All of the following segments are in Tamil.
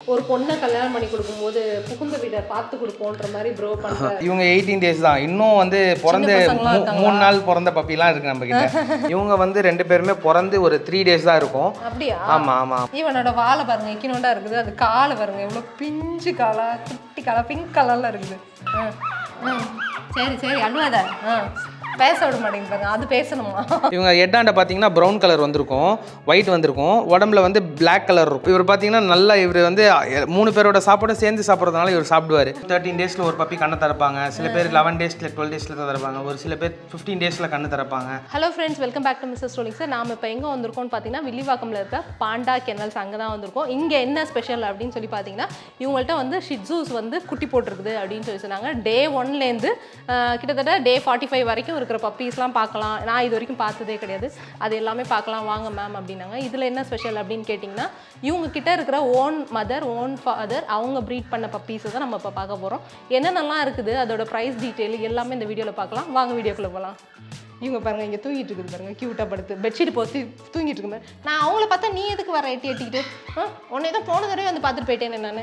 ஒரு பொண்ணை கல்யாணம் பண்ணி கொடுக்கும்போது புகுந்த வீட்டை பார்த்து கொடுப்போன்ற மாதிரி ப்ரோ பண்ற இவங்க எயிட்டீன் டேஸ் தான் இன்னும் வந்து பிறந்து பசங்களா மூ- மூணு நாள் பிறந்த பப்பிலாம் இருக்கு நம்ம கிட்ட இவங்க வந்து ரெண்டு பேருமே பிறந்து ஒரு த்ரீ டேஸ் தான் இருக்கும் அப்படியா ஆமா ஆமா இவனோட வாழை பாருங்க இக்கினோண்டா இருக்குது அது காலை பாருங்க எவ்வளோ பிஞ்சு காலா குட்டி காலா பிங்க் கலர்ல இருக்குது ஆ, ம். சரி சரி அழுவாத ஆ பேச விட மாட்டேங்குது பாருங்க அது பேசணுமா இவங்க ஹெட்டாண்ட பார்த்தீங்கன்னா ப்ரௌன் கலர் வந்திருக்கும் ஒயிட் வந்திருக்கும் உடம்புல வந்து Black கலர் இருக்கும் இவர் பார்த்தீங்கன்னா நல்லா இவர் வந்து அஹ், மூணு பேரோட சாப்பாடும் சேர்ந்து சாப்பிட்றதுனால இவர் சாப்பிடுவார் தேர்ட்டின் டேஸில் ஒரு பப்பி கண்ணை திறப்பாங்க சில பேர் லெவன் டேஸில் டுவெல் டேஸில் திறப்பாங்க ஒரு சில பேர் ஃபிஃப்டீன் டேஸில் கண்ணு திறப்பாங்க hello friends welcome back to mister stoling sir நாம இப்போ எங்கே வந்திருக்கோம்னு பார்த்தீங்கன்னா வில்லிவாக்கம்ல இருக்க பாண்டா கெனல்ஸ் அங்கே தான் வந்திருக்கோம் இங்கே என்ன ஸ்பெஷல் அப்படின்னு சொல்லி பார்த்தீங்கன்னா இவங்கள்ட்ட வந்து ஷிட்ஸூஸ் வந்து குட்டி போட்டிருக்குது அப்படின்னு சொல்லி சொன்னாங்க டே ஒன்லேருந்து கிட்டத்தட்ட டே ஃபார்ட்டி ஃபைவ் வரைக்கும் இருக்கிற பப்பீஸ்லாம் பார்க்கலாம் நான் இது வரைக்கும் பார்த்ததே கிடையாது அது எல்லாமே பார்க்கலாம் வாங்க மேம் அப்படின்னாங்க இதில் என்ன ஸ்பெஷல் அப்படின்னு கேட்டிங்கன்னா இவங்க கிட்ட இருக்கிற ஓன் மதர் ஓன் ஃபாதர் அவங்க ப்ரீட் பண்ண பப்பீஸை தான் நம்ம இப்போ பார்க்க போகிறோம் என்னென்னலாம் இருக்குது அதோட ப்ரைஸ் டீட்டெயில் எல்லாமே இந்த வீடியோவில் பார்க்கலாம் வாங்க வீடியோக்குள்ளே போகலாம் இவங்க பாருங்க இங்கே தூங்கிட்டு இருக்குது பாருங்க க்யூட்டாக படுத்து பெட்ஷீட் போத்தி தூங்கிட்டு இருக்கு பாரு. நான் அவங்கள பார்த்தா நீ எதுக்கு வர எட்டி எட்டிக்கிட்டு ஆ உன்னை தான் போன தடவை வந்து பார்த்துட்டு போயிட்டேனே நான்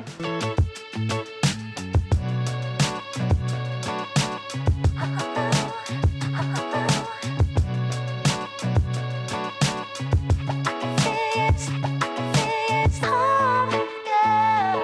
Fix, fix home, yeah.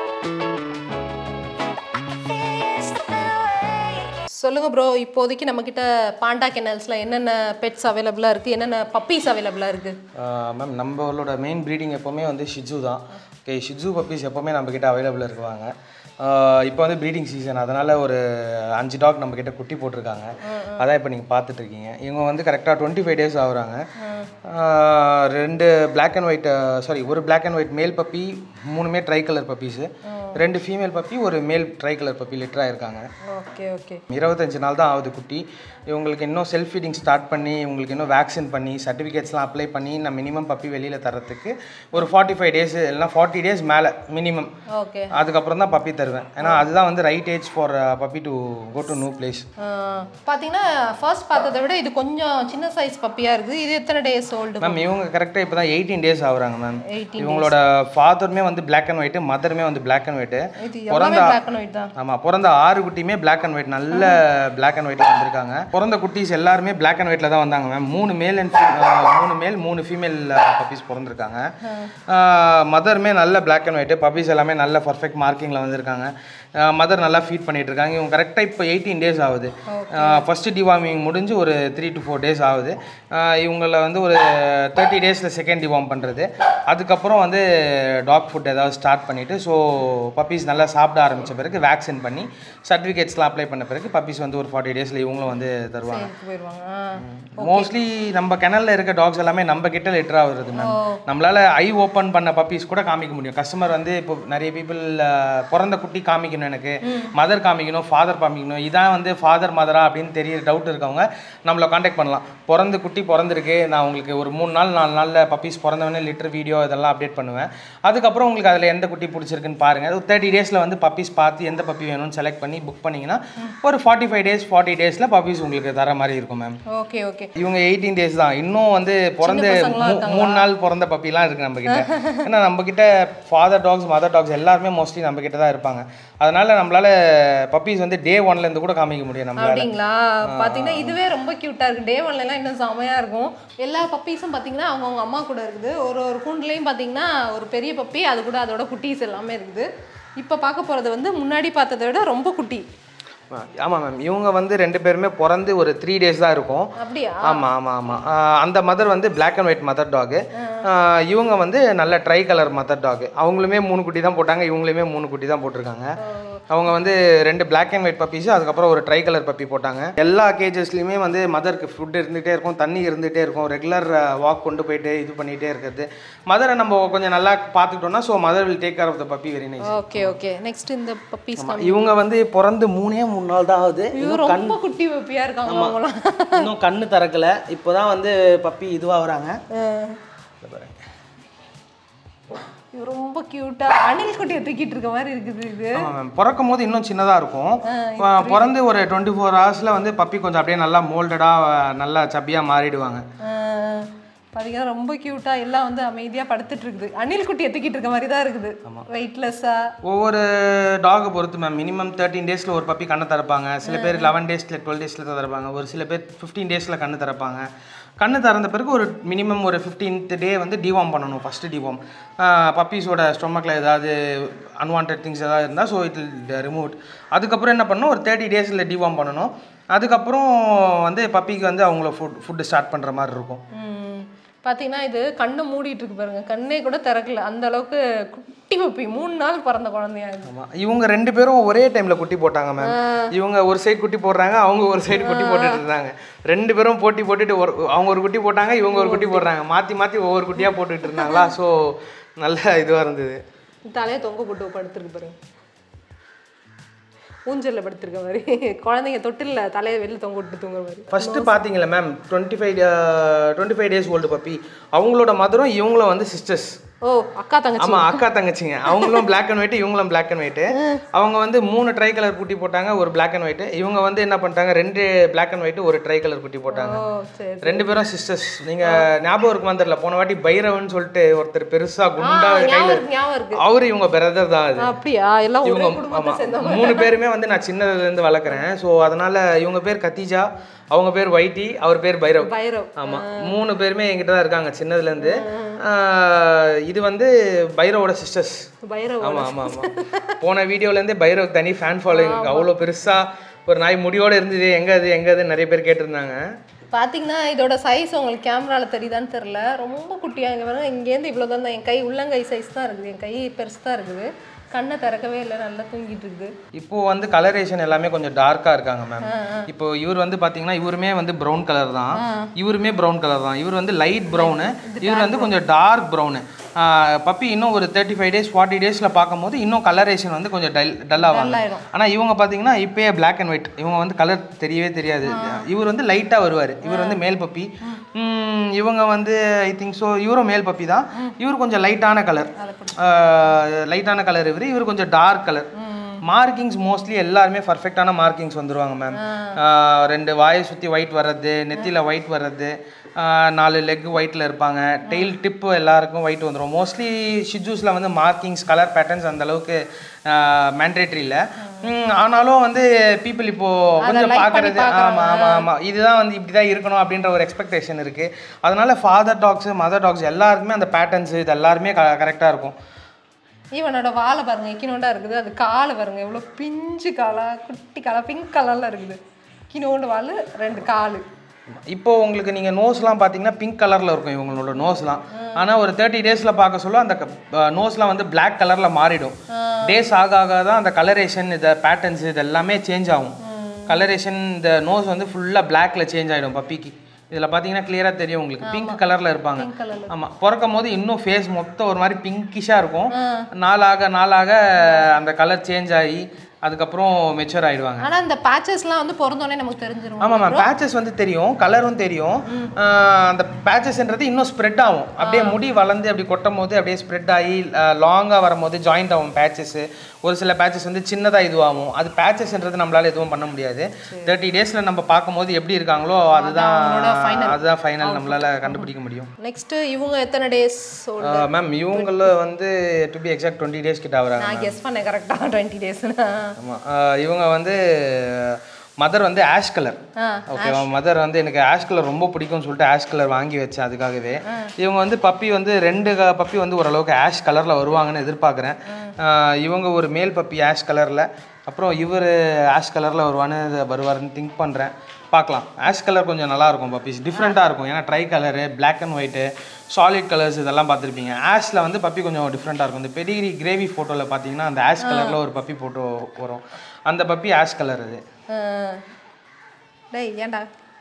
Fix the way. சொல்லுங்க ப்ரோ இப்போதைக்கு நம்மக்கிட்ட பாண்டா கெனல்ஸில் என்னென்ன பெட்ஸ் அவைலபிளாக இருக்குது என்னென்ன பப்பீஸ் அவைலபிளாக இருக்குது மேம் நம்மளோட மெயின் ப்ரீடிங் எப்போவுமே வந்து ஷிட்ஜு தான் ஓகே ஷிட்ஜு பப்பீஸ் எப்போவுமே நம்மக்கிட்ட அவைலபிள் இருக்குவாங்க இப்போ வந்து ப்ரீடிங் சீசன் அதனால் ஒரு அஞ்சு டாக் நம்மக்கிட்ட குட்டி போட்டிருக்காங்க அதான் இப்போ நீங்கள் பார்த்துட்டு இருக்கீங்க இவங்க வந்து கரெக்டாக டுவெண்ட்டி ஃபைவ் டேஸ் ஆகுறாங்க ஆஹ் ரெண்டு Black அண்ட் ஒயிட் சாரி ஒரு Black and white male puppy மூணுமே ட்ரை கலர் பப்பீஸு ரெண்டு ஃபீமேல் பப்பி ஒரு மேல் ட்ரை கலர் பப்பி லிட்டராக இருக்காங்க ஓகே ஓகே இருபத்தஞ்சு நாள் தான் ஆகுது குட்டி இவங்களுக்கு இன்னும் செல்ஃப் ஃபீடிங் ஸ்டார்ட் பண்ணி இவங்களுக்கு இன்னும் வேக்சின் பண்ணி சர்டிஃபிகேட்ஸ்லாம் அப்ளை பண்ணி நான் மினிமம் பப்பி வெளியில் தரத்துக்கு ஒரு ஃபார்ட்டி ஃபைவ் டேஸ் இல்லைனா ஃபார்ட்டி டேஸ் மேலே மினிமம் ஓகே அதுக்கப்புறம் தான் பப்பி தருவேன் ஏன்னா அதுதான் வந்து right age for puppy to go to new place பார்த்தீங்கன்னா ஃபர்ஸ்ட் பார்த்ததை விட இது கொஞ்சம் சின்ன சைஸ் பப்பியாக இருக்குது இது எத்தனை டேஸ் ஓல்டு மேம் இவங்க கரெக்டாக இப்போ தான் எயிட்டீன் டேஸ் ஆகுறாங்க மேம் 18 இவங்களோட ஃபாதருமே வந்து Black அண்ட் ஒயிட்டு மதருமே வந்து Black அண்ட் ஒயிட்டு இது எல்லாமே பிளாக் அண்ட் ஒயிட் தான் ஆமாம் பிறந்த ஆறு குட்டியுமே Black அண்ட் ஒயிட் நல்ல Black அண்ட் ஒயிட்ல வந்திருக்காங்க பிறந்த குட்டீஸ் எல்லாருமே Black அண்ட் ஒயிட்ல தான் வந்தாங்க மேம் மூணு மேல் அண்ட் மூணு மேல் மூணு ஃபீமேல் பப்பீஸ் பிறந்திருக்காங்க மதருமே நல்ல Black அண்ட் ஒயிட் பப்பீஸ் எல்லாமே நல்ல பர்ஃபெக்ட் மார்க்கிங்கில் வந்திருக்காங்க மதர் நல்லா ஃபீட் பண்ணிட்டு இருக்காங்க இவங்க கரெக்டாக இப்போ எயிட்டீன் டேஸ் ஆகுது ஃபஸ்ட்டு டிவார்மிங் முடிஞ்சு ஒரு த்ரீ டு ஃபோர் டேஸ் ஆகுது ஆஹ் இவங்கள வந்து ஒரு தேர்ட்டி டேஸில் செகண்ட் டிவார்ம் பண்ணுறது அதுக்கப்புறம் வந்து டாக் ஃபுட் ஏதாவது ஸ்டார்ட் பண்ணிவிட்டு ஸோ பப்பீஸ் நல்லா சாப்பிட ஆரம்பித்த பிறகு வேக்சின் பண்ணி சர்டிஃபிகேட்ஸ்லாம் அப்ளை பண்ண பிறகு பப்பீஸ் வந்து ஒரு ஃபார்ட்டி டேஸில் இவங்களும் வந்து தருவாங்க எடுத்து போயிடுவாங்க ஆ. மோஸ்ட்லி நம்ம கிணல்ல இருக்க டாக்ஸ் எல்லாமே நம்ம கிட்ட லிட்டரா வருது மேம் நம்மளால ஐ ஓப்பன் பண்ண பப்பீஸ் கூட காமிக்க முடியும் கஸ்டமர் வந்து இப்போ நிறைய பீப்புள் பிறந்த குட்டி காமிக்கணும் எனக்கு மதர் காமிக்கணும் ஃபாதர் காமிக்கணும் இதான் வந்து ஃபாதர் மதரா அப்படின்னு தெரிய டவுட் இருக்கவங்க நம்மளை காண்டாக்ட் பண்ணலாம் பிறந்த குட்டி பிறந்திருக்கு நான் உங்களுக்கு ஒரு மூணு நாள் நாலு நாளில் பப்பீஸ் பிறந்தவொடனே லிட்டர் வீடியோ இதெல்லாம் அப்டேட் பண்ணுவேன் அதுக்கப்புறம் உங்களுக்கு அதில் எந்த குட்டி பிடிச்சிருக்குன்னு பாருங்க ஒரு தேர்ட்டி டேஸில் வந்து பப்பீஸ் பார்த்து எந்த பப்பி வேணும்னு செலக்ட் பண்ணி புக் பண்ணீங்கன்னா ஒரு ஃபார்ட்டி ஃபைவ் டேஸ் ஃபார்ட்டி டேஸில் பப்பீஸ் உங்களுக்கு தர மாதிரி இருக்கும் மேம் ஓகே ஓகே இவங்க எயிட்டீன் டேஸ் தான் இன்னும் வந்து பிறந்து மூ- மூணு நாள் பிறந்த பப்பிலாம் இருக்கு நம்ம கிட்ட ஏன்னா நம்ம கிட்ட ஃபாதர் டாக்ஸ் மதர் டாக்ஸ் எல்லாருமே மோஸ்ட்லி நம்ம கிட்ட தான் இருப்பாங்க அதனால நம்மளால பப்பீஸ் வந்து டே ஒன்ல இருந்து கூட காமிக்க முடியும் நம்மளால அப்படிங்களா பார்த்தீங்கன்னா இதுவே ரொம்ப க்யூட்டாக இருக்குது டே ஒன்லலாம் இன்னும் செமையாக இருக்கும் எல்லா பப்பீஸும் பார்த்தீங்கன்னா அவங்கவுங்க அம்மா கூட இருக்குது ஒரு ஒரு கூண்டுலேயும் பார்த்தீங்கன்னா ஒரு பெரிய பப்பி அது கூட அதோட குட்டீஸ் எல்லாமே இருக்குது இப்போ பார்க்க போகிறது வந்து முன்னாடி பார்த்ததை விட ரொம்ப குட்டி ஆமாம் மேம் இவங்க வந்து ரெண்டு பேருமே பிறந்து ஒரு த்ரீ டேஸ் தான் இருக்கும் அப்படியா ஆமாம் ஆமாம் ஆமாம் அந்த மதர் வந்து Black and white mother dog இவங்க வந்து நல்ல ட்ரை கலர் மதர் டாகு அவங்களுமே மூணு குட்டி தான் போட்டாங்க இவங்களுமே மூணு குட்டி தான் போட்டிருக்காங்க அவங்க வந்து ரெண்டு Black அண்ட் ஒயிட் பப்பீஸ் அதுக்கப்புறம் ஒரு ட்ரை கலர் பப்பி போட்டாங்க எல்லா கேஜஸ்லையுமே வந்து மதருக்கு ஃபுட் இருந்துகிட்டே இருக்கும் தண்ணி இருந்துகிட்டே இருக்கும் ரெகுலர் வாக் கொண்டு போயிட்டு இது பண்ணிகிட்டே இருக்கிறது மதரை நம்ம கொஞ்சம் நல்லா பார்த்துக்கிட்டோம்னா so mother will take care of the puppy very nice okay okay next இந்த பப்பீஸ் இவங்க வந்து பிறந்து மூணே மூணு நாள் தான் ஆகுது இது ரொம்ப குட்டி பப்பியாக இருக்காங்க அவங்களாம் இன்னும் கண்ணு திறக்கல இப்போதான் வந்து பப்பி இதுவாகிறாங்க இது ரொம்ப க்யூட்டா அணில் குட்டியை தூக்கிட்டு இருக்க மாதிரி இருக்குது இது ஆமாம் மேம் பிறக்கும் போது இன்னும் சின்னதாக இருக்கும் ப- பிறந்து ஒரு டுவெண்ட்டி ஃபோர் ஹவர்ஸில் வந்து பப்பி கொஞ்சம் அப்படியே நல்லா மோல்டடாக நல்லா சப்பியாக மாறிடுவாங்க பார்த்தீங்கன்னா ரொம்ப க்யூட்டாக எல்லாம் வந்து அமைதியாக படுத்துட்டு இருக்குது அணில் குட்டி எத்திக்கிட்டு இருக்க மாதிரி தான் இருக்குது வெயிட்லெஸ்ஸாக ஒவ்வொரு டாகை பொறுத்து மேம் மினிமம் தேர்ட்டின் டேஸில் ஒரு பப்பி கண்ணை திறப்பாங்க சில பேர் லெவன் டேஸில் டுவெல் டேஸில் திறப்பாங்க ஒரு சில பேர் ஃபிஃப்டீன் டேஸில் கண்ணு திறப்பாங்க கண்ணு திறந்த பிறகு ஒரு மினிமம் ஒரு ஃபிஃப்டீன்த் டே வந்து டிவார்ம் பண்ணணும் ஃபஸ்ட்டு டிவார்ம் பப்பீஸோட ஸ்டொமக்கில் ஏதாவது அன்வான்ட் திங்ஸ் ஏதாவது இருந்தால் ஸோ இட் ரிமூவ் அதுக்கப்புறம் என்ன பண்ணணும் ஒரு தேர்ட்டி டேஸில் டிவார்ம் பண்ணணும் அதுக்கப்புறம் வந்து பப்பிக்கு வந்து அவங்கள ஃபுட் ஃபுட்டு ஸ்டார்ட் பண்ணுற மாதிரி இருக்கும் பார்த்தீங்கன்னா இது கண்ணை மூடிட்டு இருக்கு பாருங்க கண்ணே கூட திறக்கல அந்த அளவுக்கு குட்டி பப்பி மூணு நாள் பிறந்த குழந்தையா இது ஆமாம் இவங்க ரெண்டு பேரும் ஒரே டைமில் குட்டி போட்டாங்க மேம் இவங்க ஒரு சைடு குட்டி போடுறாங்க அவங்க ஒரு சைடு குட்டி போட்டுட்டு இருந்தாங்க ரெண்டு பேரும் போட்டி போட்டுட்டு ஒரு அவங்க ஒரு குட்டி போட்டாங்க இவங்க ஒரு குட்டி போடுறாங்க மாற்றி மாற்றி ஒவ்வொரு குட்டியாக போட்டுட்டு இருந்தாங்களா ஸோ நல்ல இதுவாக இருந்தது தலையை தொங்க போட்டு படுத்துருக்கு பாருங்க ஊஞ்சலில் படுத்திருக்க மாதிரி குழந்தைங்க தொட்டில்ல தலையை வெளில தொங்க விட்டு தூங்குற மாதிரி ஃபஸ்ட்டு பார்த்தீங்களா ma'am twenty five twenty five days old puppy அவங்களோட மதரும் இவங்களும் வந்து சிஸ்டர்ஸ் ஓ அக்கா தங்கச்சி ஆமா அக்கா தங்கச்சிங்க அவங்களும் Black அண்ட் ஒயிட் இவங்களும் Black அண்ட் ஒயிட் அவங்க வந்து மூணு ட்ரை கலர் குட்டி போட்டாங்க ஒரு Black அண்ட் ஒயிட் இவங்க வந்து என்ன பண்ணிட்டாங்க ரெண்டு Black அண்ட் ஒயிட் ஒரு ட்ரை கலர் குட்டி போட்டாங்க ஓ சரி ரெண்டு பேரும் சிஸ்டர்ஸ் நீங்க ஞாபகம் இருக்குமா தெரியல போன வாட்டி பைரவன் சொல்லிட்டு ஒருத்தர் பெருசா குண்டா ஞாபகம் கையில இருக்கு ஞாபகம் இருக்கு அவரு இவங்க பிரதர் தான் அது அப்படியா எல்லாம் ஒரே இவங்க குடும்பத்தை ஆமா சேர்ந்தவங்க மூணு பேருமே வந்து நான் சின்னதுல இருந்து வளர்க்குறேன் ஸோ அதனால இவங்க பேர் கத்திஜா அவங்க பேர் வைட்டி அவர் பேர் பைரவ் பைரவ் ஆமா மூணு பேருமே என்கிட்ட தான் இருக்காங்க சின்னதுல இருந்து ஆஹ் இது வந்து பைரவோட சிஸ்டர்ஸ் பைரவ் ஆமா ஆமா ஆமா போன வீடியோல இருந்தே பைரவ் தனி ஃபேன் ஃபாலோயிங் இருக்கு அவ்வளோ பெருசா ஒரு நாய் முடியோட இருந்தது எங்க அது எங்க அது நிறைய பேர் கேட்டிருந்தாங்க பார்த்தீங்கன்னா இதோட சைஸ் உங்களுக்கு கேமரால தெரியுதான்னு தெரில ரொம்ப குட்டியாக இங்கே பாருங்க இங்கேருந்து இவ்வளோ தான் என் கை உள்ளங்கை சைஸ் தான் இருக்குது என் கை பெருசு தான் இருக்குது கண்ணை திறக்கவே இல்லை நல்லா தூங்கிட்டு இருக்குது இப்போ வந்து கலரேஷன் எல்லாமே கொஞ்சம் டார்க்கா இருக்காங்க மேம் இப்போ இவர் வந்து பாத்தீங்கன்னா இவருமே வந்து ப்ரௌன் கலர் தான் இவருமே ப்ரௌன் கலர் தான் இவர் வந்து லைட் ப்ரௌனு இவர் வந்து கொஞ்சம் டார்க் ப்ரௌனு பப்பி இன்னும் ஒரு தேர்ட்டி ஃபைவ் டேஸ் ஃபார்ட்டி டேஸில் பார்க்கும்போது இன்னும் கலரேஷன் வந்து கொஞ்சம் டல் டல் ஆவாங்க ஆயிடும். ஆனால் இவங்க பார்த்தீங்கன்னா இப்போயே Black அண்ட் ஒயிட் இவங்க வந்து கலர் தெரியவே தெரியாது இவர் வந்து லைட்டாக வருவார் இவர் வந்து மேல் பப்பி இவங்க வந்து ஐ திங்க் ஸோ இவரும் மேல் பப்பி தான் இவர் கொஞ்சம் லைட்டான கலர் லைட்டான கலர் இவர் இவர் கொஞ்சம் டார்க் கலர் மார்க்கிங்ஸ் மோஸ்ட்லி எல்லாருமே பர்ஃபெக்டான மார்க்கிங்ஸ் வந்துருவாங்க மேம் ரெண்டு வாயை சுற்றி ஒயிட் வர்றது நெத்தியில் ஒயிட் வர்றது ஆஹ் நாலு லெக் ஒயிட்டில் இருப்பாங்க டெய்ல் டிப்பு எல்லாருக்கும் ஒயிட் வந்துடும் மோஸ்ட்லி ஷிஜூஸில் வந்து மார்க்கிங்ஸ் கலர் பேட்டர்ன்ஸ் அந்த அளவுக்கு மேண்டேட்ரி இல்லை ஆனாலும் வந்து பீப்புள் இப்போ கொஞ்சம் like பண்ணி பார்க்கறது ஆமாம் ஆமாம் ஆமாம் இதுதான் வந்து இப்படி தான் இருக்கணும் அப்படின்ற ஒரு எக்ஸ்பெக்டேஷன் இருக்குது அதனால ஃபாதர் டாக்ஸ் மதர் டாக்ஸ் எல்லாருக்குமே அந்த பேட்டர்ன்ஸ் இது எல்லாருமே கரெக்டாக இருக்கும் இவனோட வாழை பாருங்க இக்கினோண்டா இருக்குது அது காலை பாருங்க எவ்வளோ பிஞ்சு காலா குட்டி காலா பிங்க் கலர்ல இருக்குது கினோண்டு வால் ரெண்டு காலு இப்போ உங்களுக்கு நீங்கள் நோஸ்லாம் பார்த்தீங்கன்னா பிங்க் கலரில் இருக்கும் இவங்களோட நோஸ்லாம் ஆனால் ஒரு தேர்ட்டி டேஸில் பார்க்க சொல்ல அந்த நோஸ்லாம் வந்து Black கலரில் மாறிடும் டேஸ் ஆக ஆக தான் அந்த கலரேஷன் இந்த பேட்டர்ன்ஸ் இது எல்லாமே சேஞ்ச் ஆகும் கலரேஷன் இந்த நோஸ் வந்து ஃபுல்லாக பிளாக்ல சேஞ்ச் ஆகிடும் பப்பிக்கு இதில் பார்த்தீங்கன்னா கிளியராக தெரியும் உங்களுக்கு பிங்க் கலரில் இருப்பாங்க ஆமாம் பிறக்கும் போது இன்னும் ஃபேஸ் மொத்தம் ஒரு மாதிரி பிங்கிஷாக இருக்கும் நாளாக நாளாக அந்த கலர் சேஞ்ச் ஆகி அதுக்கப்புறம் மெச்சூர் ஆயிடுவாங்க ஆனா இந்த பேச்சஸ்லாம் வந்து பிறந்தோடனே நமக்கு தெரிஞ்சிரும் ஆமாம் மேம் பேச்சஸ் வந்து தெரியும் கலரும் தெரியும் ஆஹ் அந்த பேச்சஸ்ன்றது இன்னும் ஸ்ப்ரெட் ஆகும் அப்படியே முடி வளர்ந்து அப்படி கொட்டும் போது அப்படியே ஸ்ப்ரெட் ஆகி லாங்காக வரும்போது ஜாயிண்ட் ஆகும் பேச்சஸ் ஒரு சில பேச்சஸ் வந்து சின்னதாக இதுவாகும் அது பேச்சஸ்ன்றது நம்மளால எதுவும் பண்ண முடியாது தேர்ட்டி டேஸில் நம்ம பார்க்கும்போது எப்படி இருக்காங்களோ அதுதான் அதுதான் ஃபைனல் நம்மளால கண்டுபிடிக்க முடியும் நெக்ஸ்ட் இவங்க எத்தனை டேஸ் மேம் இவங்கள வந்து to be exact twenty days கிட்ட வராங்க நான் கெஸ் பண்ணேன் கரெக்டாக டுவெண்ட்டி டேஸ்னா ஆமாம் இவங்க வந்து மதர் வந்து ஆஷ் கலர் ஆ, ஓகேவா மதர் வந்து எனக்கு ஆஷ் கலர் ரொம்ப பிடிக்கும்னு சொல்லிட்டு ஆஷ் கலர் வாங்கி வச்சேன் அதுக்காகவே இவங்க வந்து பப்பி வந்து ரெண்டு பப்பி வந்து ஓரளவுக்கு ஆஷ் கலரில் வருவாங்கன்னு எதிர்பார்க்குறேன் இவங்க ஒரு மேல் பப்பி ஆஷ் கலரில் அப்புறம் இவர் ஆஷ் கலரில் வருவான்னு இது வருவாருன்னு திங்க் பண்ணுறேன் பார்க்கலாம் ஆஷ் கலர் கொஞ்சம் நல்லா இருக்கும் பப்பீஸ் டிஃப்ரெண்ட்டாக இருக்கும் ஏன்னா tri colour Black and white solid colours இதெல்லாம் பார்த்துருப்பீங்க ஆஷில் வந்து பப்பி கொஞ்சம் டிஃப்ரெண்ட்டாக இருக்கும் இந்த பெடிகிரி கிரேவி ஃபோட்டோவில் பார்த்தீங்கன்னா அந்த ஆஷ் கலரில் ஒரு பப்பி ஃபோட்டோ வரும் அந்த பப்பி ஆஷ் கலர் அது டேய் ஏன்டா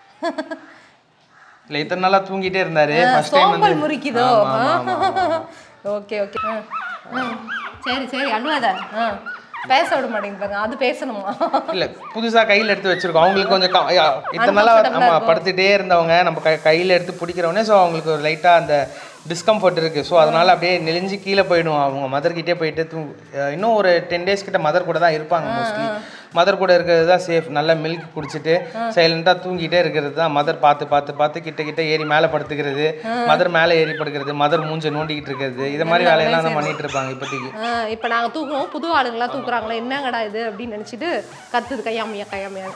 இல்ல இத்தனை நாளா தூங்கிட்டே இருந்தாரு ஃபர்ஸ்ட் டைம் வந்து சோம்பல் முறிக்குதோ ஆமா, ஆமா, ஆமா, ஓகே ஓகே சரி சரி அழுவாத ஆ பேச விட மாட்டேங்குது பாருங்க அது பேசணுமா இல்ல புதுசா கையில எடுத்து வச்சிருக்கோம் அவங்களுக்கு கொஞ்சம் க- ஐயா, இத்தனை நாளா Uncomfortable-ஆ ஆமா இருக்கும். படுத்துட்டே இருந்தவங்க நம்ம கை கையில எடுத்து பிடிக்கிறவனே ஸோ அவங்களுக்கு ஒரு லைட்டா அந்த டிஸ்கம்ஃபர்ட் இருக்குது ஸோ அதனால் அப்படியே நெளிஞ்சு கீழே போயிடும் அவங்க மதர்கிட்டே போயிட்டு தூங்கு அஹ் இன்னும் ஒரு டென் டேஸ் கிட்ட மதர் கூட தான் இருப்பாங்க மோஸ்ட்லி மதர் கூட இருக்கிறது தான் சேஃப் நல்லா மில்க் குடிச்சிட்டு சைலண்டாக தூங்கிட்டே இருக்கிறது தான் மதர் பார்த்து பார்த்து பார்த்து கிட்ட கிட்ட ஏறி மேலே படுத்துக்கிறது மதர் மேலே ஏறி படுக்கிறது மதர் மூஞ்ச நோண்டிக்கிட்டு இருக்கிறது இது மாதிரி வேலையெல்லாம் தான் பண்ணிட்டு இருப்பாங்க இப்போதைக்கு இப்போ நாங்கள் தூக்குவோம் புது ஆளுங்களாம் தூக்குறாங்களே என்னங்கடா இது அப்படின்னு நினச்சிட்டு கத்துது கையாமையா கையாமையா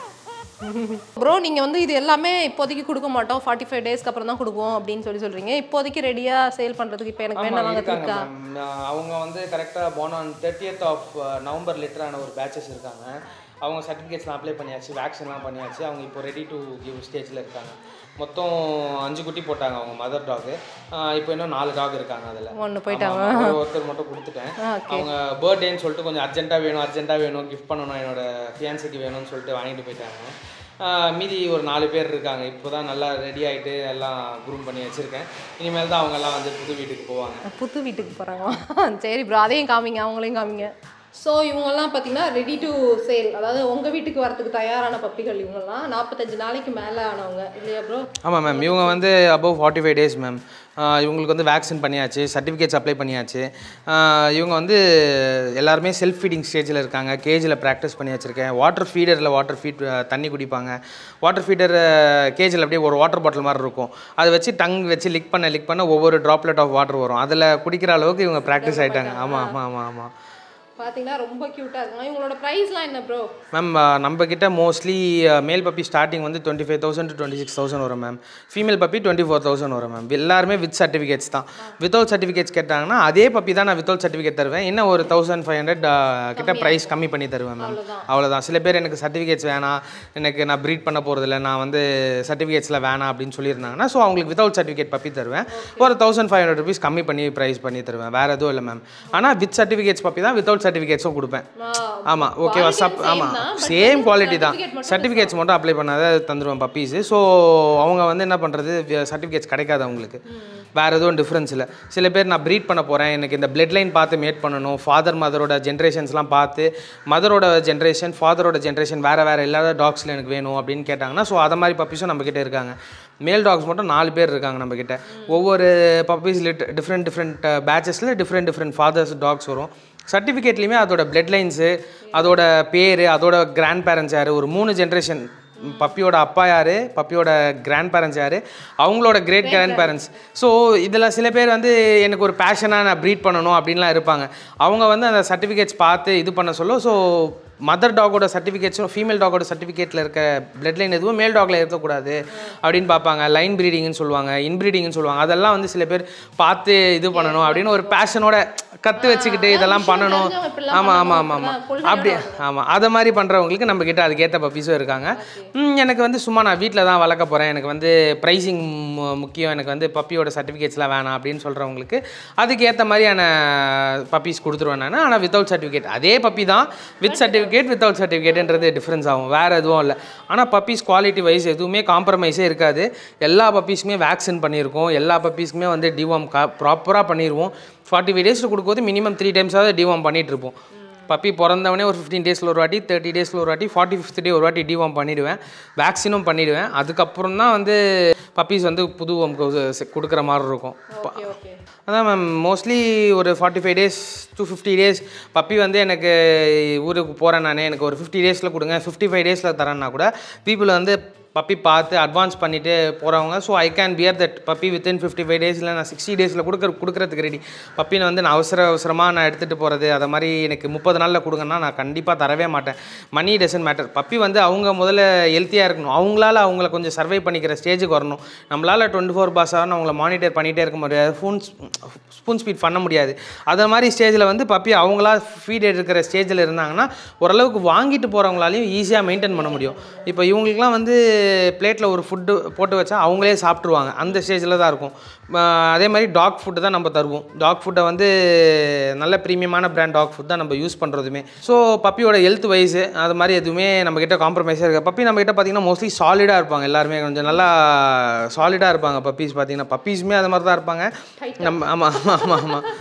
ப்ரோ நீங்கள் வந்து இது எல்லாமே இப்போதைக்கு கொடுக்க மாட்டோம் ஃபார்ட்டி ஃபைவ் டேஸ்க்கு அப்புறம் தான் கொடுப்போம் அப்படின்னு சொல்லி சொல்கிறீங்க இப்போதைக்கு ரெடியாக சேல் பண்ணுறதுக்கு இப்போ எனக்கு வேணும் வாங்க இருக்காங்க இருக்கா ma'am. அவங்க வந்து கரெக்டாக போன ஆன் தேர்ட்டியத் ஆஃப் நவம்பர் லிட்டரான ஒரு பேச்சஸ் இருக்காங்க அவங்க சர்டிஃபிகேட்ஸ்லாம் அப்ளை பண்ணியாச்சு வேக்சின்லாம் பண்ணியாச்சு அவங்க இப்போ ரெடி டு கிவ் ஸ்டேஜில் இருக்காங்க மொத்தம் அஞ்சு குட்டி போட்டாங்க அவங்க மதர் டாகு இப்போ இன்னும் நாலு டாக் இருக்காங்க அதில் ஒன்று போயிட்டாங்க ஒருத்தர் மட்டும் கொடுத்துட்டேன் அவங்க பர்த்டேன்னு சொல்லிட்டு கொஞ்சம் அர்ஜென்ட்டாக வேணும் அர்ஜென்ட்டாக வேணும் கிஃப்ட் பண்ணணும் என்னோட ஃபியான்ஸுக்கு வேணும்னு சொல்லிட்டு வாங்கிட்டு போயிட்டாங்க ஆஹ் மீதி ஒரு நாலு பேர் இருக்காங்க இப்போ தான் நல்லா ரெடி ஆகிட்டு எல்லாம் க்ரூம் பண்ணி வச்சுருக்கேன் இனிமேல் தான் அவங்கெல்லாம் வந்து புது வீட்டுக்கு போவாங்க புது வீட்டுக்கு போகிறாங்களா சரி ப்ரோ அதையும் காமிங்க அவங்களையும் காமிங்க ஸோ இவங்கெல்லாம் பார்த்தீங்கன்னா ரெடி டு சேல் அதாவது உங்கள் வீட்டுக்கு வரதுக்கு தயாரான பப்பிகள் இவங்கெல்லாம் நாற்பத்தஞ்சு நாளைக்கு மேலே ஆனவங்க இல்லையா ப்ரோ ஆமாம் மேம் இவங்க வந்து above forty five days ma'am இவங்களுக்கு வந்து வேக்சின் பண்ணியாச்சு சர்டிஃபிகேட்ஸ் அப்ளை பண்ணியாச்சு ஆஹ் இவங்க வந்து எல்லாருமே செல்ஃப் ஃபீடிங் ஸ்டேஜில் இருக்காங்க கேஜில் ப்ராக்டிஸ் பண்ணி வச்சுருக்கேன் வாட்டர் ஃபீடரில் வாட்டர் ஃபீட் தண்ணி குடிப்பாங்க வாட்டர் ஃபீடர் கேஜில் அப்படியே ஒரு வாட்டர் பாட்டில் மாதிரி இருக்கும் அதை வச்சு டங் வச்சு லிக் பண்ண லிக் பண்ண ஒவ்வொரு ட்ராப்லெட் ஆஃப் வாட்டர் வரும் அதில் குடிக்கிற அளவுக்கு இவங்க ப்ராக்டிஸ் ஆகிட்டாங்க ஆமாம் ஆமாம் ஆமாம் ஆமாம் பார்த்தீங்கன்னா ரொம்ப க்யூட்டாக இருக்குங்க இவங்களோட ப்ரைஸ்லாம் என்ன ப்ரோ மேம் நம்ம கிட்ட மோஸ்ட்லி மேல் பப்பி ஸ்டார்டிங் வந்து twenty five thousand to twenty six thousand வரும் ma'am female puppy twenty four thousand வரும் மேம் எல்லாருமே வித் சர்டிஃபிகேட்ஸ் தான் வித்தவுட் சர்டிஃபிகேட்ஸ் கேட்டாங்கன்னா அதே பப்பி தான் நான் வித்தவுட் சர்டிஃபிகேட் தருவேன் இன்னும் ஒரு தௌசண்ட் ஃபைவ் ஹண்ட்ரட் கிட்ட ப்ரைஸ் கம்மி பண்ணி தருவேன் மேம் அவ்வளோதான் சில பேர் எனக்கு சர்டிஃபிகேட்ஸ் வேணாம் எனக்கு நான் ப்ரீட் பண்ண போகிறதில்ல நான் வந்து சர்டிஃபிகேட்ஸில் வேணாம் அப்படின்னு சொல்லியிருந்தாங்கன்னா ஸோ அவங்களுக்கு வித்தவுட் சர்டிஃபிகேட் பப்பி தருவேன் ஒரு தௌசண்ட் ஃபைவ் ஹண்ட்ரட் ருபீஸ் கம்மி பண்ணி ப்ரைஸ் பண்ணி தருவேன் வேறு எதுவும் இல்லை மேம் ஆனால் வித் சர்டிஃபிகேட்ஸ் பப்பி தான் வித்தவுட் சர்டிஃபிகேட்ஸும் கொடுப்பேன் ஆமாம் ஓகேவா சப் ஆமாம் சேம் குவாலிட்டி தான் சர்டிஃபிகேட்ஸ் மட்டும் அப்ளை பண்ணாத தந்துடுவேன் பப்பீஸு ஸோ அவங்க வந்து என்ன பண்ணுறது சர்டிஃபிகேட்ஸ் கிடைக்காது அவங்களுக்கு வேறு எதுவும் டிஃப்ரென்ஸ் இல்லை சில பேர் நான் ப்ரீட் பண்ண போகிறேன் எனக்கு இந்த பிளட் லைன் பார்த்து மேட் பண்ணணும் ஃபாதர் மதரோட ஜென்ரேஷன்ஸ்லாம் பார்த்து மதரோட ஜென்ரேஷன் ஃபாதரோட ஜென்ரேஷன் வேறு வேறு இல்லாத டாக்ஸில் எனக்கு வேணும் அப்படின்னு கேட்டாங்கன்னா ஸோ அதை மாதிரி பப்பீஸும் நம்மக்கிட்ட இருக்காங்க மேல் டாக்ஸ் மட்டும் நாலு பேர் இருக்காங்க நம்மக்கிட்ட ஒவ்வொரு பப்பீஸ் டிஃப்ரெண்ட் டிஃப்ரெண்ட் பேச்சஸில் டிஃப்ரெண்ட் டிஃப்ரெண்ட் ஃபாதர்ஸ் டாக்ஸ் வரும் சர்டிஃபிகேட்லேயுமே அதோட பிளட் லைன்ஸு அதோட பேர் அதோட கிராண்ட் பேரண்ட்ஸ் யார் ஒரு மூணு ஜென்ரேஷன் பப்பியோட அப்பா யார் பப்பியோட கிராண்ட் பேரண்ட்ஸ் யார் அவங்களோட கிரேட் கிராண்ட் பேரண்ட்ஸ் ஸோ இதில் சில பேர் வந்து எனக்கு ஒரு பேஷனாக நான் ப்ரீட் பண்ணணும் அப்படின்லாம் இருப்பாங்க அவங்க வந்து அந்த சர்டிஃபிகேட்ஸ் பார்த்து இது பண்ண சொல்ல ஸோ மதர் டாகோட சர்டிஃபிகேட்ஸும் ஃபீமேல் டாகோட சர்டிஃபிகேட்டில் இருக்க பிளட் லைன் எதுவும் மேல் டாகில் இருக்கக்கூடாது அப்படின்னு பார்ப்பாங்க லைன் ப்ரீடிங்னு சொல்லுவாங்க இன்ப்ரீடிங்னு சொல்லுவாங்க அதெல்லாம் வந்து சில பேர் பார்த்து இது பண்ணணும் அப்படின்னு ஒரு பேஷனோட கற்று வச்சுக்கிட்டு இதெல்லாம் பண்ணணும் ஆமாம் ஆமாம் ஆமாம் ஆமாம் அப்படி ஆமாம் அதை மாதிரி பண்ணுறவங்களுக்கு நம்ம கிட்ட அதுக்கேற்ற பப்பீஸும் இருக்காங்க ம், எனக்கு வந்து சும்மா நான் வீட்டில் தான் வளர்க்க போகிறேன் எனக்கு வந்து ப்ரைஸிங் முக்கியம் எனக்கு வந்து பப்பியோட சர்டிஃபிகேட்ஸ்லாம் வேணாம் அப்படின்னு சொல்கிறவங்களுக்கு அதுக்கேற்ற மாதிரியான பப்பீஸ் கொடுத்துருவேன் நான் ஆனால் வித்தவுட் சர்டிஃபிகேட் அதே பப்பி தான் வித் சர்டிஃபிகேட் வித்தவுட் சர்டிஃபிகேட்ன்றது டிஃப்ரென்ஸ் ஆகும் வேறு எதுவும் இல்லை ஆனால் பப்பீஸ் குவாலிட்டி வைஸ் எதுவுமே காம்ப்ரமைஸே இருக்காது எல்லா பப்பீஸுமே வேக்சின் பண்ணியிருக்கோம் எல்லா பப்பீஸுமே வந்து டிவாம் கா ப்ராப்பராக பண்ணிடுவோம் ஃபார்ட்டி ஃபைவ் டேஸில் கொடுக்கும்போது மினிமம் த்ரீ டைம்ஸாவது டிவாம் பண்ணிட்டு இருப்போம் பப்பி பிறந்தவொடனே ஒரு ஃபிஃப்டீன் டேஸில் ஒரு வாட்டி தேர்ட்டி டேஸில் ஒரு வாட்டி ஃபார்ட்டி ஃபிஃப்த் டே ஒரு வாட்டி டிவாம் பண்ணிடுவேன் வேக்சினும் பண்ணிடுவேன் அதுக்கப்புறம் தான் வந்து பப்பீஸ் வந்து புது worm க்கு கொடுக்குற மாதிரி இருக்கும் ஓகே ஓகே அதான் மேம் மோஸ்ட்லி ஒரு forty five days to fifty days puppy வந்து எனக்கு ஊருக்கு போகிறேன் நான் எனக்கு ஒரு ஃபிஃப்டி டேஸில் கொடுங்க ஃபிஃப்டி ஃபைவ் டேஸில் தரேன்னா கூட பீப்புள் வந்து பப்பி பார்த்து அட்வான்ஸ் பண்ணிவிட்டு போகிறவங்க so I can bear that puppy within fifty five டேஸில் நான் சிக்ஸ்டி டேஸில் கொடுக்குற கொடுக்குறதுக்கு ரெடி பப்பினை வந்து நான் அவசர அவசரமாக நான் எடுத்துகிட்டு போகிறது அதை மாதிரி எனக்கு முப்பது நாளில் கொடுங்கன்னா நான் கண்டிப்பாக தரவே மாட்டேன் மணி டசன்ட் மேட்டர் பப்பி வந்து அவங்க முதல்ல ஹெல்த்தியாக இருக்கணும் அவங்களால அவங்கள கொஞ்சம் சர்வை பண்ணிக்கிற ஸ்டேஜுக்கு வரணும் நம்மளால் டுவெண்ட்டி ஃபோர் பாஸ் ஆகும் அவங்கள மானிட்டர் பண்ணிகிட்டே இருக்க முடியாது ஃபோன் ஸ்பூன் ஸ்பீட் பண்ண முடியாது அதை மாதிரி ஸ்டேஜில் வந்து பப்பி அவங்களா ஃபீட் எடுக்கிற ஸ்டேஜில் இருந்தாங்கன்னா ஓரளவுக்கு வாங்கிட்டு போகிறவங்களாலையும் ஈஸியாக மெயின்டைன் பண்ண முடியும் இப்போ இவங்களுக்குலாம் வந்து பிளேட்டில் ஒரு ஃபுட்டு போட்டு வச்சா அவங்களே சாப்பிட்ருவாங்க அந்த ஸ்டேஜில் தான் இருக்கும் ஆஹ் அதே மாதிரி டாக் ஃபுட்டு தான் நம்ம தருவோம் டாக் ஃபுட்டை வந்து நல்ல ப்ரீமியமான பிராண்ட் டாக் ஃபுட் தான் நம்ம யூஸ் பண்ணுறதுமே ஸோ பப்பியோட ஹெல்த் வைஸு அது மாதிரி எதுவுமே நம்மக்கிட்ட காம்ப்ரமைஸாக இருக்குது பப்பி நம்மக்கிட்ட பார்த்தீங்கன்னா மோஸ்ட்லி சாலிடாக இருப்பாங்க எல்லாருமே கொஞ்சம் நல்லா சாலிடாக இருப்பாங்க பப்பீஸ் பார்த்தீங்கன்னா பப்பீஸுமே அது மாதிரி தான் இருப்பாங்க நம்ம ஆமாம் ஆமாம் ஆமாம் ஆமாம்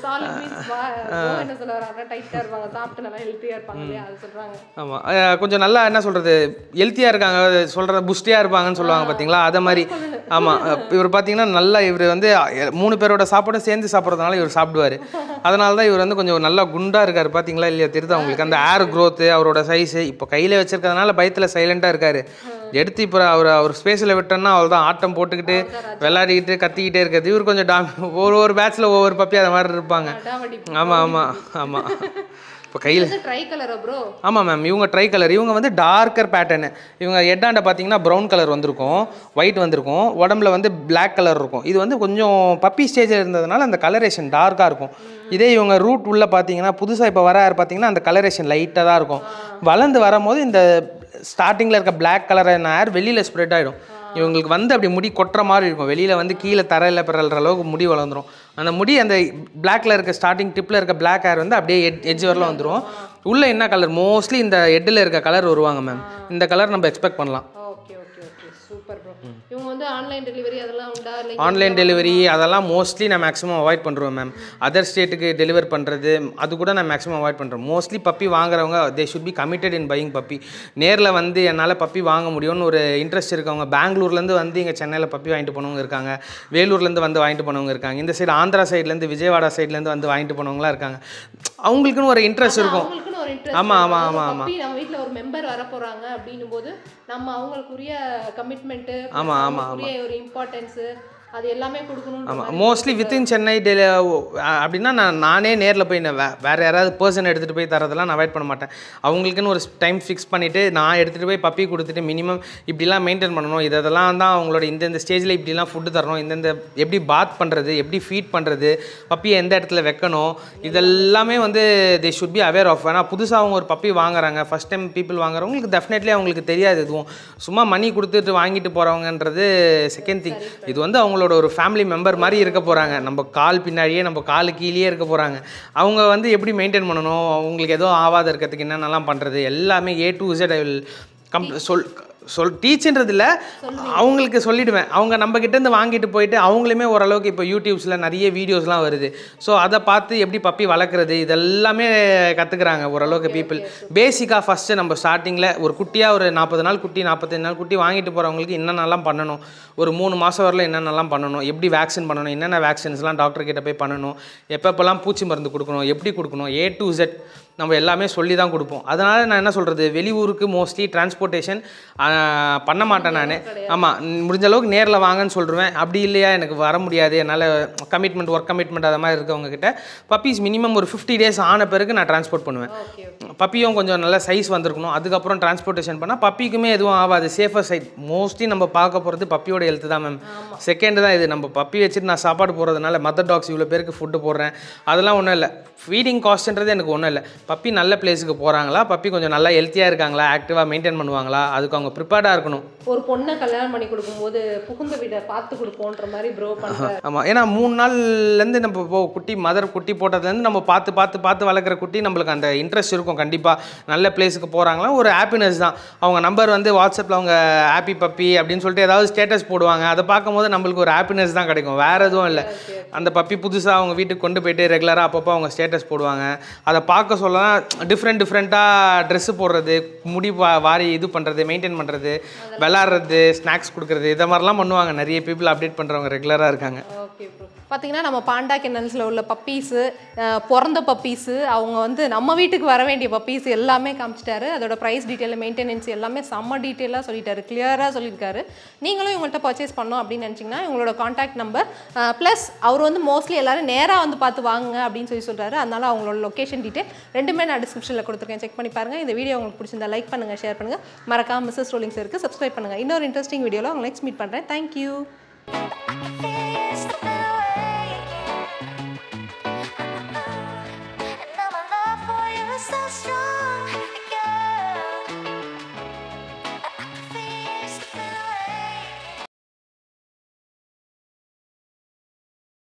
சாலிட் மீன்ஸ் என்ன சொல்ல வராங்க டைட்டா இருப்பாங்க சாப்பிட்டு நல்லா ஹெல்த்தியா இருப்பாங்க இல்லையா அது சொல்றாங்க ஆமாம் கொஞ்சம் நல்லா என்ன சொல்கிறது ஹெல்த்தியாக இருக்காங்க சொல்கிற புஷ்டியாக இருப்பாங்கன்னு சொல்லுவாங்க பார்த்தீங்களா அதை மாதிரி ஆமாம் இவர் பார்த்தீங்கன்னா நல்லா இவர் வந்து அஹ், மூணு பேரோட சாப்பாடும் சேர்ந்து சாப்பிட்றதுனால இவர் சாப்பிடுவார் அதனால தான் இவர் வந்து கொஞ்சம் நல்லா குண்டாக இருக்கார் பார்த்தீங்களா இல்லையா தெரியுதா உங்களுக்கு அந்த ஏர் growth அவரோட சைஸு இப்போ கையில் வச்சிருக்கிறதுனால பயத்தில் சைலண்ட்டாக இருக்கார் எடுத்து இப்போ அவர் அவர் ஸ்பேஸில் விட்டோன்னா அவள் தான் ஆட்டம் போட்டுக்கிட்டு விளையாடிக்கிட்டு கத்திக்கிட்டே இருக்கிறது இவர் கொஞ்சம் டாமி ஒரு ஒரு பேட்ச்சில் ஒவ்வொரு பப்பி அது மாதிரி இருப்பாங்க அடாவடி ஆமாம் ஆமாம் ஆமாம் இப்போ கையில் ட்ரை கலரா ப்ரோ ஆமாம் மேம் இவங்க ட்ரை கலர் இவங்க வந்து டார்க்கர் பேட்டர்னு இவங்க ஹெட்டாண்ட பார்த்தீங்கன்னா ப்ரௌன் கலர் வந்திருக்கும் ஒயிட் வந்திருக்கும் உடம்புல வந்து Black கலர் இருக்கும் இது வந்து கொஞ்சம் பப்பி ஸ்டேஜில் இருந்ததுனால அந்த கலரேஷன் டார்க்காக இருக்கும் இதே இவங்க ரூட் உள்ள பார்த்தீங்கன்னா புதுசாக இப்போ வர யார் பார்த்தீங்கன்னா அந்த கலரேஷன் லைட்டாக தான் இருக்கும் வளர்ந்து வரும்போது இந்த ஸ்டார்டிங்கில் இருக்க Black கலர் ஏர் வெளியில் ஸ்ப்ரெட் ஆகிடும் இவங்களுக்கு வந்து அப்படி முடி கொட்டுற மாதிரி இருக்கும் வெளியில் வந்து கீழே தரையில் பிறல்ற அளவுக்கு முடி வளர்ந்துரும் அந்த முடி அந்த பிளாக்ல இருக்க ஸ்டார்டிங் டிப்பில் இருக்க Black ஹேர் வந்து அப்படியே எட்ஜ் வரலாம் வந்துடும் உள்ளே என்ன கலர் மோஸ்ட்லி இந்த ஹெட்டில் இருக்க கலர் வருவாங்க மேம் இந்த கலர் நம்ம எக்ஸ்பெக்ட் பண்ணலாம் okay okay okay super bro இவங்க வந்து ஆன்லைன் டெலிவரி அதெல்லாம் உண்டா இல்லை ஆன்லைன் டெலிவரி அதெல்லாம் மோஸ்ட்லி நான் மேக்ஸிமம் அவாய்ட் பண்ணுறோம் மேம் அதர் ஸ்டேட்டுக்கு டெலிவர் பண்ணுறது அது கூட நான் மேக்ஸிமம் அவாய்ட் பண்ணுறேன் மோஸ்ட்லி பப்பி வாங்குறவங்க they should be committed in buying puppy நேரில் வந்து என்னால் பப்பி வாங்க முடியும்னு ஒரு இன்ட்ரெஸ்ட் இருக்கவங்க பெங்களூர்லேருந்து வந்து இங்கே சென்னையில் பப்பி வாங்கிட்டு போனவங்க இருக்காங்க வேலூர்லேருந்து வந்து வாங்கிட்டு போனவங்க இருக்காங்க இந்த சைடு ஆந்திரா சைட்லேருந்து விஜயவாடா சைட்லேருந்து வந்து வாங்கிட்டு போனவங்களாம் இருக்காங்க அவங்களுக்குன்னு ஒரு இன்ட்ரெஸ்ட் இருக்கும் அவங்களுக்குன்னு ஒரு இன்ட்ரெஸ்ட் ஆமா, ஆமா, ஆமா, ஆமா. நம்ம வீட்ல ஒரு மெம்பர் வர போறாங்க அப்படின்னும் போது நம்ம அவங்களுக்குரிய கமிட்மெண்ட் ஆமா, ஆமா, அவங்களுக்குரிய ஒரு இம்பார்ட்டன்ஸ் அது எல்லாமே கொடுக்கணும் ஆமாம் மோஸ்ட்லி வித்தின் சென்னை டெலி அப்படின்னா நான் நானே நேரில் போய் நான் வே வேறு யாராவது பர்சன் எடுத்துகிட்டு போய் தரதெல்லாம் நான் அவாய்ட் பண்ண மாட்டேன் அவங்களுக்குன்னு ஒரு டைம் ஃபிக்ஸ் பண்ணிவிட்டு நான் எடுத்துகிட்டு போய் பப்பி கொடுத்துட்டு மினிமம் இப்படிலாம் மெயின்டைன் பண்ணணும் இது இதெல்லாம் தான் அவங்களோட இந்தந்த ஸ்டேஜில் இப்படிலாம் ஃபுட்டு தரணும் இந்தந்த எப்படி பாத் பண்ணுறது எப்படி ஃபீட் பண்ணுறது பப்பியை எந்த இடத்துல வைக்கணும் இதெல்லாமே வந்து they should be aware of ஏன்னா புதுசாக அவங்க ஒரு பப்பி வாங்குறாங்க ஃபஸ்ட் டைம் பீப்புள் வாங்குறவங்களுக்கு டெஃபினெட்லி அவங்களுக்கு தெரியாது எதுவும் சும்மா மணி கொடுத்துட்டு வாங்கிட்டு போகிறவங்கன்றது செகண்ட் திங் இது வந்து அவங்களோட ஒரு ஃபேமிலி மெம்பர் மாதிரி இருக்க போகிறாங்க நம்ம கால் பின்னாடியே நம்ம காலு கீழேயே இருக்க போகிறாங்க அவங்க வந்து எப்படி மெயின்டைன் பண்ணணும் அவங்களுக்கு எதுவும் ஆவாத இருக்கிறதுக்கு என்னென்னலாம் பண்ணுறது எல்லாமே A to Z I will come சொல் சொல் டீச்சுன்றது இல்லை அவங்களுக்கு சொல்லிடுவேன் அவங்க நம்ம கிட்டேருந்து வாங்கிட்டு போயிட்டு அவங்களுமே ஓரளவுக்கு இப்போ யூடியூப்ஸில் நிறைய வீடியோஸ்லாம் வருது ஸோ அதை பார்த்து எப்படி பப்பி வளர்க்குறது இதெல்லாமே கற்றுக்குறாங்க ஓரளவுக்கு பீப்புள் பேசிக்காக ஃபஸ்ட்டு நம்ம ஸ்டார்டிங்கில் ஒரு குட்டியாக ஒரு நாற்பது நாள் குட்டி நாற்பத்தஞ்சு நாள் குட்டி வாங்கிட்டு போகிறவங்களுக்கு என்னென்னலாம் பண்ணணும் ஒரு மூணு மாதம் வரல என்னென்னலாம் பண்ணணும் எப்படி வேக்சின் பண்ணணும் என்னென்ன வேக்சின்ஸ்லாம் டாக்டர் கிட்ட போய் பண்ணணும் எப்பப்பெல்லாம் பூச்சி மருந்து கொடுக்கணும் எப்படி கொடுக்கணும் ஏ டு Z நம்ம எல்லாமே சொல்லி தான் கொடுப்போம் அதனால் நான் என்ன சொல்கிறது வெளியூருக்கு மோஸ்ட்லி டிரான்ஸ்போர்ட்டேஷன் பண்ண மாட்டேன் நான் ஆமாம் முடிஞ்ச அளவுக்கு நேரில் வாங்கன்னு சொல்லிடுவேன் அப்படி இல்லையா எனக்கு வர முடியாது என்னால் கமிட்மெண்ட் ஒர்க் கமிட்மெண்ட் அது மாதிரி இருக்கவங்க கிட்ட பப்பீஸ் மினிமம் ஒரு ஃபிஃப்டி டேஸ் ஆன பிறகு நான் டிரான்ஸ்போர்ட் பண்ணுவேன் ஓகே பப்பியும் கொஞ்சம் நல்ல சைஸ் வந்திருக்கணும் அதுக்கப்புறம் டிரான்ஸ்போர்ட்டேஷன் பண்ணால் பப்பிக்குமே எதுவும் ஆகாது சேஃபர் சைட் மோஸ்ட்லி நம்ம பார்க்க போகிறது பப்பியோட ஹெல்த் தான் மேம் செகண்ட் தான் இது நம்ம பப்பி வச்சுட்டு நான் சாப்பாடு போடுறதுனால மதர் டாக்ஸ் இவ்வளோ பேருக்கு ஃபுட்டு போடுறேன் அதெல்லாம் ஒன்றும் இல்லை ஃபீடிங் காஸ்ட்ன்றது எனக்கு ஒன்றும் இல்லை பப்பி நல்ல பிளேஸுக்கு போகிறாங்களா பப்பி கொஞ்சம் நல்லா ஹெல்த்தியாக இருக்காங்களா ஆக்டிவாக மெயின்டைன் பண்ணுவாங்களா அதுக்கு அவங்க ப்ரிப்பேர்டாக இருக்கணும் ஒரு பொண்ணை கல்யாணம் பண்ணி கொடுக்கும்போது புகுந்த வீட்டை பார்த்து கொடுப்போன்ற மாதிரி ப்ரோ பண்ற ஆமாம் ஏன்னா மூணு நாள்லேருந்து நம்ம இப்போ குட்டி மதர் குட்டி போட்டதுலேருந்து நம்ம பார்த்து பார்த்து பார்த்து வளர்க்குற குட்டி நம்மளுக்கு அந்த இன்ட்ரெஸ்ட் இருக்கும் கண்டிப்பாக நல்ல பிளேஸுக்கு போகிறாங்களா ஒரு ஹாப்பினஸ் தான் அவங்க நம்பர் வந்து வாட்ஸ்அப்பில் அவங்க ஹாப்பி பப்பி அப்படின்னு சொல்லிட்டு ஏதாவது ஸ்டேட்டஸ் போடுவாங்க அதை பார்க்கும்போது நம்மளுக்கு ஒரு ஹாப்பினஸ் தான் கிடைக்கும் வேறு எதுவும் இல்லை அந்த பப்பி புதுசாக அவங்க வீட்டுக்கு கொண்டு போயிட்டு ரெகுலராக அப்பப்போ அவங்க ஸ்டேட்டஸ் போடுவாங்க அதை பார்க்க சொல்லலாம் டிஃப்ரெண்ட் டிஃப்ரெண்ட்டாக ட்ரெஸ்ஸு போடுறது முடி வா- வாரி இது பண்ணுறது மெயின்டைன் பண்ணுறது விளாட்றது ஸ்நாக்ஸ் கொடுக்குறது இதை மாதிரிலாம் பண்ணுவாங்க நிறைய பீப்புள் அப்டேட் பண்ணுறவங்க ரெகுலராக இருக்காங்க ஓகே ப்ரோ பார்த்தீங்கன்னா நம்ம பாண்டா கென்னல்ஸில் உள்ள பப்பீஸு பிறந்த பப்பீஸு அவங்க வந்து நம்ம வீட்டுக்கு வர வேண்டிய பப்பீஸ் எல்லாமே காமிச்சிட்டாரு அதோட ப்ரைஸ் டீட்டெயில் மெயின்டெனன்ஸ் எல்லாமே செம்ம டீட்டெயிலாக சொல்லிட்டாரு கிளியராக சொல்லியிருக்காரு நீங்களும் இவங்கள்ட்ட பர்ச்சேஸ் பண்ணோம் அப்படின்னு நினச்சிங்கன்னா இவங்களோட காண்டாக்ட் நம்பர் ப்ளஸ் அவர் வந்து மோஸ்ட்லி எல்லாரும் நேராக வந்து பார்த்து வாங்குங்க அப்படின்னு சொல்லி சொல்கிறாரு அதனால அவங்களோட லொக்கேஷன் டீட்டெயில் ரெண்டுமே நான் டிஸ்கிரிப்ஷனில் கொடுத்துருக்கேன் செக் பண்ணி பாருங்கள் இந்த வீடியோ உங்களுக்கு பிடிச்சிருந்தா லைக் பண்ணுங்கள் ஷேர் பண்ணுங்கள் மறக்காம மிஸ்ஸஸ் ரோலிங்ஸ் இருக்குது சப்ஸ்கிரைப் பண்ணுங்கள் இன்னொரு இன்ட்ரெஸ்டிங் வீடியோவில் உங்களை நெக்ஸ்ட் மீட் பண்ணுறேன் thank you feel you slipping away. And now my love for you is so strong.